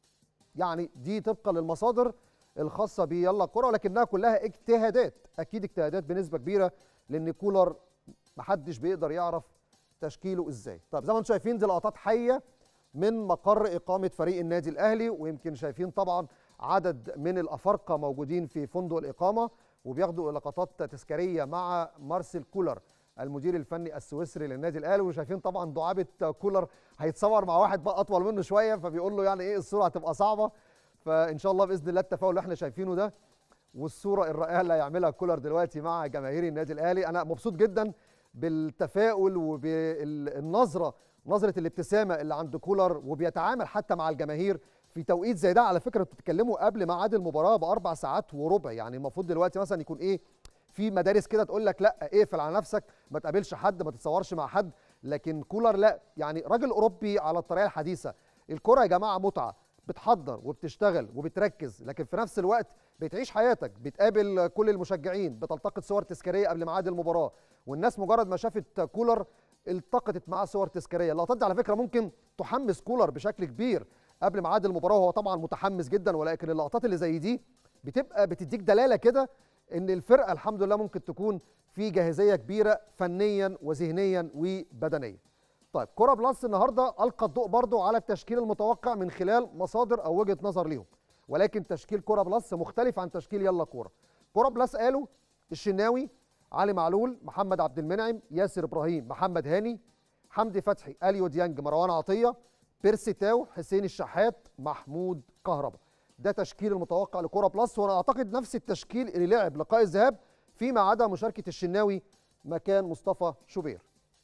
يعني دي طبقا للمصادر الخاصه بيلا كره ولكنها كلها اجتهادات اكيد اجتهادات بنسبه كبيره لان كولر محدش بيقدر يعرف تشكيله ازاي طب زي ما انتم شايفين دي لقطات حيه من مقر اقامه فريق النادي الاهلي ويمكن شايفين طبعا عدد من الافارقه موجودين في فندق الاقامه وبياخدوا لقطات تذكاريه مع مارسيل كولر المدير الفني السويسري للنادي الاهلي وشايفين طبعا دعابه كولر هيتصور مع واحد بقى اطول منه شويه فبيقول له يعني ايه الصوره هتبقى صعبه فان شاء الله باذن الله التفاؤل اللي احنا شايفينه ده والصوره الرائعه اللي هيعملها كولر دلوقتي مع جماهير النادي الاهلي انا مبسوط جدا بالتفاؤل وبالنظره نظره الابتسامه اللي عند كولر وبيتعامل حتى مع الجماهير في توقيت زي ده على فكره انتوا بتتكلموا قبل ميعاد المباراه باربع ساعات وربع يعني المفروض دلوقتي مثلا يكون ايه في مدارس كده تقول لك لا اقفل على نفسك ما تقابلش حد ما تتصورش مع حد لكن كولر لا يعني راجل اوروبي على الطريقه الحديثه الكره يا جماعه متعه بتحضر وبتشتغل وبتركز لكن في نفس الوقت بتعيش حياتك بتقابل كل المشجعين بتلتقط صور تذكاريه قبل ميعاد المباراه والناس مجرد ما شافت كولر التقطت معاه صور تذكاريه اللقطات دي على فكره ممكن تحمس كولر بشكل كبير قبل ميعاد المباراه وهو طبعا متحمس جدا ولكن اللقطات اللي زي دي بتبقى بتديك دلاله كده ان الفرقه الحمد لله ممكن تكون في جاهزيه كبيره فنيا وذهنيا وبدنيا. طيب كوره بلس النهارده القى الضوء برضو على التشكيل المتوقع من خلال مصادر او وجهه نظر ليهم ولكن تشكيل كوره بلس مختلف عن تشكيل يلا كوره. كوره بلس قالوا الشناوي علي معلول محمد عبد المنعم ياسر ابراهيم محمد هاني حمدي فتحي اليو ديانج مروان عطيه بيرسي تاو حسين الشحات محمود كهربا ده تشكيل المتوقع لكوره بلس وانا اعتقد نفس التشكيل اللي لعب لقاء الذهاب فيما عدا مشاركه الشناوي مكان مصطفى شوبير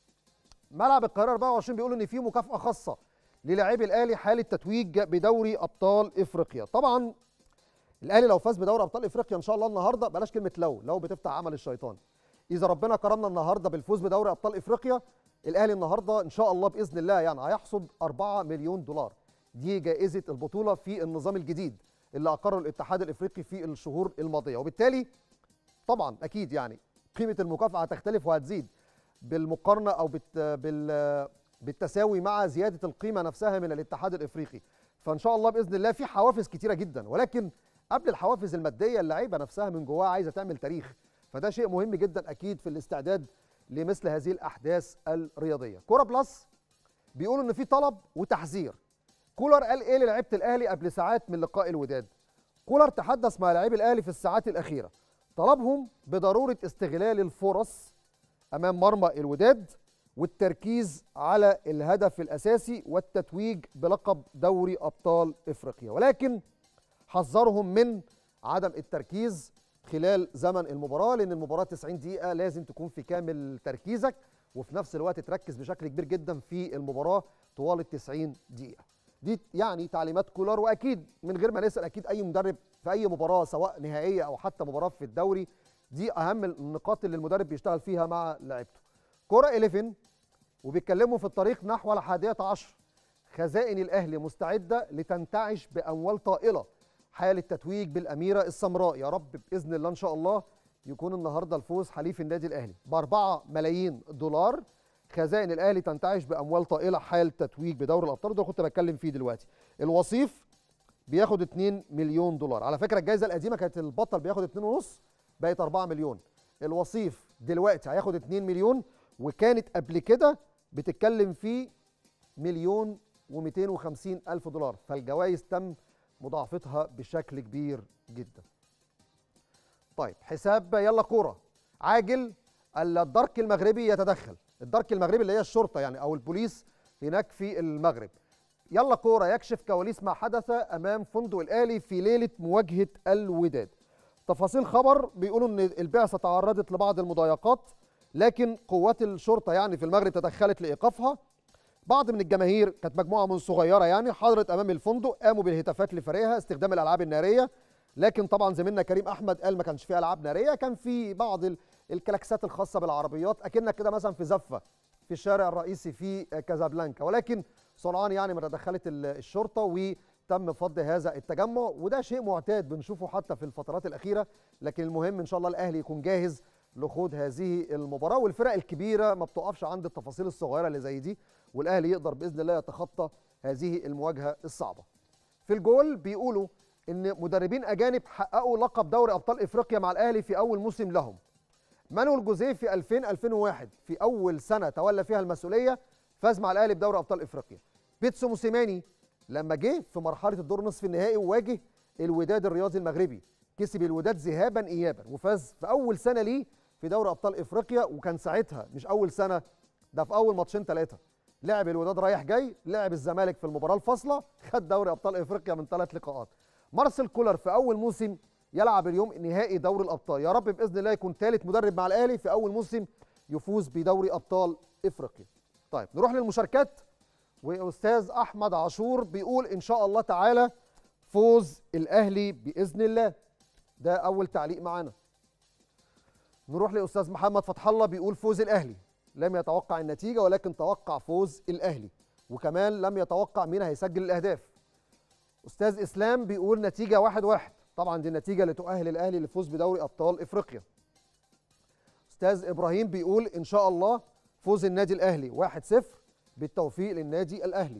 ملعب القاهره 24 بيقول ان في مكافاه خاصه للاعبي الاهلي حال التتويج بدوري ابطال افريقيا طبعا الاهلي لو فاز بدوري ابطال افريقيا ان شاء الله النهارده بلاش كلمه لو لو بتفتح عمل الشيطان اذا ربنا كرمنا النهارده بالفوز بدوري ابطال افريقيا الاهلي النهارده ان شاء الله باذن الله يعني هيحصد 4 مليون دولار دي جائزه البطوله في النظام الجديد اللي اقره الاتحاد الافريقي في الشهور الماضيه وبالتالي طبعا اكيد يعني قيمه المكافاه هتختلف وهتزيد بالمقارنه او بت بال بالتساوي مع زياده القيمه نفسها من الاتحاد الافريقي فان شاء الله باذن الله في حوافز كتيره جدا ولكن قبل الحوافز الماديه اللعيبه نفسها من جواها عايزه تعمل تاريخ فده شيء مهم جدا اكيد في الاستعداد لمثل هذه الاحداث الرياضيه كوره بلس بيقولوا ان في طلب وتحذير كولر قال ايه للعيبه الاهلي قبل ساعات من لقاء الوداد كولر تحدث مع لاعبي الاهلي في الساعات الاخيره طلبهم بضروره استغلال الفرص امام مرمى الوداد والتركيز على الهدف الاساسي والتتويج بلقب دوري ابطال افريقيا ولكن حذرهم من عدم التركيز خلال زمن المباراه لان المباراه 90 دقيقه لازم تكون في كامل تركيزك وفي نفس الوقت تركز بشكل كبير جدا في المباراه طوال ال 90 دقيقه دي يعني تعليمات كولر واكيد من غير ما نسال اكيد اي مدرب في اي مباراه سواء نهائيه او حتى مباراه في الدوري دي اهم النقاط اللي المدرب بيشتغل فيها مع لعيبته كوره 11 وبيتكلموا في الطريق نحو الحادية عشر خزائن الأهلي مستعدة لتنتعش بأموال طائلة حال التتويج بالأميرة السمراء يا رب بإذن الله إن شاء الله يكون النهاردة الفوز حليف النادي الأهلي بأربعة ملايين دولار خزائن الأهلي تنتعش بأموال طائلة حال تتويج بدوري الأبطال وده كنت بتكلم فيه دلوقتي الوصيف بياخد 2 مليون دولار على فكرة الجائزة القديمة كانت البطل بياخد 2.5 بقت 4 مليون الوصيف دلوقتي هياخد 2 مليون وكانت قبل كده بتتكلم في مليون و250 ألف دولار فالجوائز تم مضاعفتها بشكل كبير جدا طيب حساب يلا كورة عاجل الدرك المغربي يتدخل الدرك المغربي اللي هي الشرطة يعني أو البوليس هناك في المغرب يلا كورة يكشف كواليس ما حدث أمام فندق الآلي في ليلة مواجهة الوداد تفاصيل خبر بيقولوا ان البعثه تعرضت لبعض المضايقات لكن قوات الشرطه يعني في المغرب تدخلت لايقافها بعض من الجماهير كانت مجموعه من صغيره يعني حضرت امام الفندق قاموا بالهتافات لفريقها استخدام الالعاب الناريه لكن طبعا زميلنا كريم احمد قال ما كانش في العاب ناريه كان في بعض الكلاكسات الخاصه بالعربيات اكنك كده مثلا في زفه في الشارع الرئيسي في كازابلانكا ولكن صنعان يعني ما تدخلت الشرطه و تم فض هذا التجمع وده شيء معتاد بنشوفه حتى في الفترات الاخيره لكن المهم ان شاء الله الاهلي يكون جاهز لخوض هذه المباراه والفرق الكبيره ما بتقفش عند التفاصيل الصغيره اللي زي دي والاهلي يقدر باذن الله يتخطى هذه المواجهه الصعبه في الجول بيقولوا ان مدربين اجانب حققوا لقب دوري ابطال افريقيا مع الاهلي في اول موسم لهم مانويل جوزيه في 2000 2001 في اول سنه تولى فيها المسؤوليه فاز مع الاهلي بدوري ابطال افريقيا بيتسو موسيماني لما جه في مرحله الدور نصف النهائي وواجه الوداد الرياضي المغربي كسب الوداد ذهابا ايابا وفاز في اول سنه ليه في دوري ابطال افريقيا وكان ساعتها مش اول سنه ده في اول ماتشين ثلاثه لعب الوداد رايح جاي لعب الزمالك في المباراه الفاصله خد دوري ابطال افريقيا من ثلاث لقاءات مارسيل كولر في اول موسم يلعب اليوم نهائي دوري الابطال يا رب باذن الله يكون ثالث مدرب مع الاهلي في اول موسم يفوز بدوري ابطال افريقيا طيب نروح للمشاركات واستاذ احمد عاشور بيقول ان شاء الله تعالى فوز الاهلي باذن الله ده اول تعليق معانا نروح لاستاذ محمد فتح الله بيقول فوز الاهلي لم يتوقع النتيجه ولكن توقع فوز الاهلي وكمان لم يتوقع مين هيسجل الاهداف استاذ اسلام بيقول نتيجه واحد واحد طبعا دي النتيجه اللي تؤهل الاهلي للفوز بدوري ابطال افريقيا استاذ ابراهيم بيقول ان شاء الله فوز النادي الاهلي 1-0 بالتوفيق للنادي الاهلي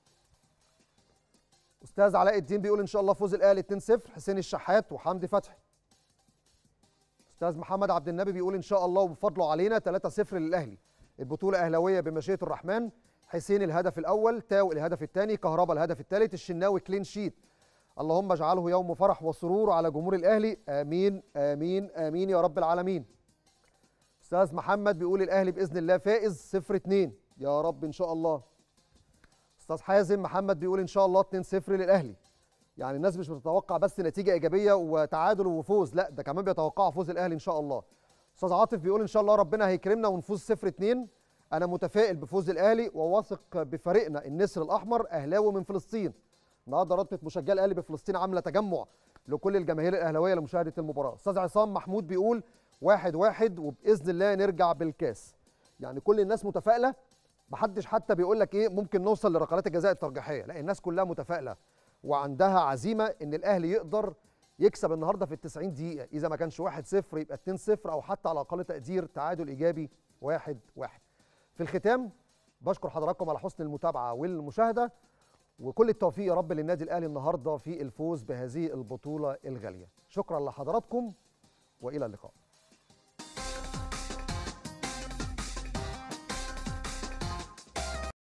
استاذ علاء الدين بيقول ان شاء الله فوز الاهلي 2-0 حسين الشحات وحمدي فتحي استاذ محمد عبد النبي بيقول ان شاء الله وبفضله علينا 3-0 للاهلي البطوله اهلاويه بمشيئه الرحمن حسين الهدف الاول تاو الهدف الثاني كهربا الهدف الثالث الشناوي كلين شيت اللهم اجعله يوم فرح وسرور على جمهور الاهلي امين امين امين يا رب العالمين استاذ محمد بيقول الاهلي باذن الله فائز 0 2 يا رب ان شاء الله استاذ حازم محمد بيقول ان شاء الله 2 0 للاهلي يعني الناس مش بتتوقع بس نتيجه ايجابيه وتعادل وفوز لا ده كمان بيتوقعوا فوز الاهلي ان شاء الله استاذ عاطف بيقول ان شاء الله ربنا هيكرمنا ونفوز 0 2 انا متفائل بفوز الاهلي وواثق بفريقنا النسر الاحمر اهلاوي من فلسطين النهارده رابطه مشجعي الاهلي بفلسطين عامله تجمع لكل الجماهير الاهلاويه لمشاهده المباراه استاذ عصام محمود بيقول واحد واحد وباذن الله نرجع بالكاس يعني كل الناس متفائله محدش حتى بيقول لك ايه ممكن نوصل لركلات الجزاء الترجيحيه لا الناس كلها متفائله وعندها عزيمه ان الاهلي يقدر يكسب النهارده في ال 90 دقيقه اذا ما كانش 1-0 يبقى 2-0 او حتى على اقل تقدير تعادل ايجابي 1-1 في الختام بشكر حضراتكم على حسن المتابعه والمشاهده وكل التوفيق يا رب للنادي الاهلي النهارده في الفوز بهذه البطوله الغاليه شكرا لحضراتكم والى اللقاء